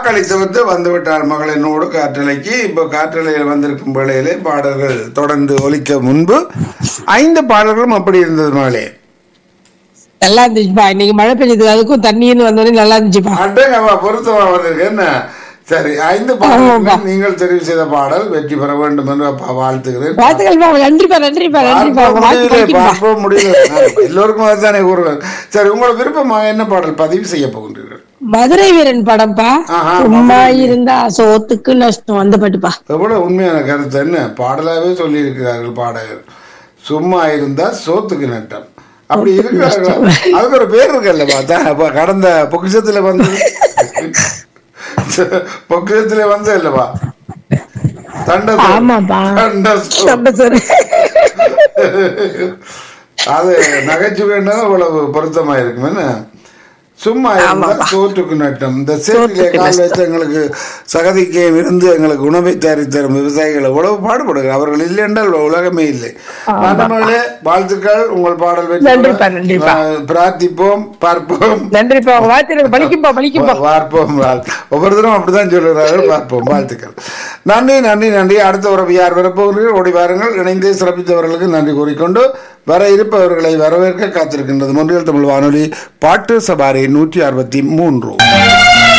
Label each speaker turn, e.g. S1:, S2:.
S1: வாக்களித்து விட்டு வந்து விட்டார் மகள் என்னோடு காற்றலைக்கு இப்போ காற்றலையில் வந்திருக்கும் வேளையிலே பாடல்கள் தொடர்ந்து ஒலிக்க முன்பு ஐந்து பாடல்களும் அப்படி இருந்தது மகளே
S2: நல்லா இருந்துச்சுப்பா இன்னைக்கு மழை பெஞ்சதுக்கு அதுக்கும் தண்ணின்னு வந்தோடனே நல்லா இருந்துச்சுப்பா
S1: அட்டங்கம்மா பொருத்தமா வந்திருக்கு என்ன சரி ஐந்து பாடல்கள் நீங்கள் தெரிவு செய்த பாடல் வெற்றி பெற வேண்டும் என்று அப்பா வாழ்த்துகிறேன்
S2: வாழ்த்துக்கள்ப்பா நன்றிப்பா நன்றிப்பா நன்றிப்பா
S1: பார்ப்போம்
S2: உங்க வாழ்த்து
S1: முடியல,
S2: கிடைக்கும்பா.
S1: பார்ப்போம் முடியல எல்லோருக்கும் அதுதானே கூறுவார் சரி உங்களோட விருப்பமாக என்ன பாடல் பதிவு செய்ய போகின்றீர்கள்
S2: மதுரை வீரன் படம்ப்பா
S1: ஆஹா,
S2: சும்மா
S1: மதுரை வீரன்.
S2: இருந்தா சோத்துக்கு நஷ்டம் அந்த பாட்டுப்பா
S1: எவ்வளவு உண்மையான கருத்து என்ன பாடலாவே சொல்லி இருக்கிறார்கள் பாடகர் சும்மா இருந்தா சோத்துக்கு நட்டம் அப்படி இருக்கிறார்களா அதுக்கு ஒரு பேர் இருக்குல்ல பார்த்தா அப்ப கடந்த பொக்கிஷத்துல வந்து பொக்கிஷத்துல வந்து இல்லவா தண்ட
S2: ஆமாப்பா.
S1: தண்ட
S2: நம்ம சரி.
S1: அது நகைச்சுவைன்னா அவ்வளவு பொருத்தமா இருக்கும் என்ன சும்மா இருந்தா சோற்றுக்கு நட்டம் இந்த சேற்றிலே கால் வைத்து எங்களுக்கு சகதிக்கு இருந்து எங்களுக்கு உணவை தயாரித்து தரும் விவசாயிகள் எவ்வளவு பாடுபடுகிறார் அவர்கள் இல்லை என்றால் உலகமே இல்லை நண்பர்களே வாழ்த்துக்கள் உங்கள் பாடல் வெற்றி பெற,
S2: நன்றிப்பா, நன்றிப்பா.
S1: ஆஹ், பிரார்த்திப்போம் பார்ப்போம்
S2: நன்றிப்பா உங்க வாழ்த்து எனக்கு பலிக்கும்பா பலிக்கும்பா
S1: பார்ப்போம் வாழ்- ஒவ்வொருத்தரும் அப்படிதான் சொல்லுகிறார்கள் பார்ப்போம் வாழ்த்துக்கள் நன்றி நன்றி நன்றி அடுத்த உறவு யார் வரப்போகிறீர்கள் ஓடி வாருங்கள் இணைந்து சிறப்பித்தவர்களுக்கு நன்றி கூறிக்கொண்டு வர இருப்பவர்களை வரவேற்க காத்திருக்கின்றது மொன்றியல் தமிழ் வானொலி பாட்டு சபாரி நூற்றி அறுபத்தி மூன்று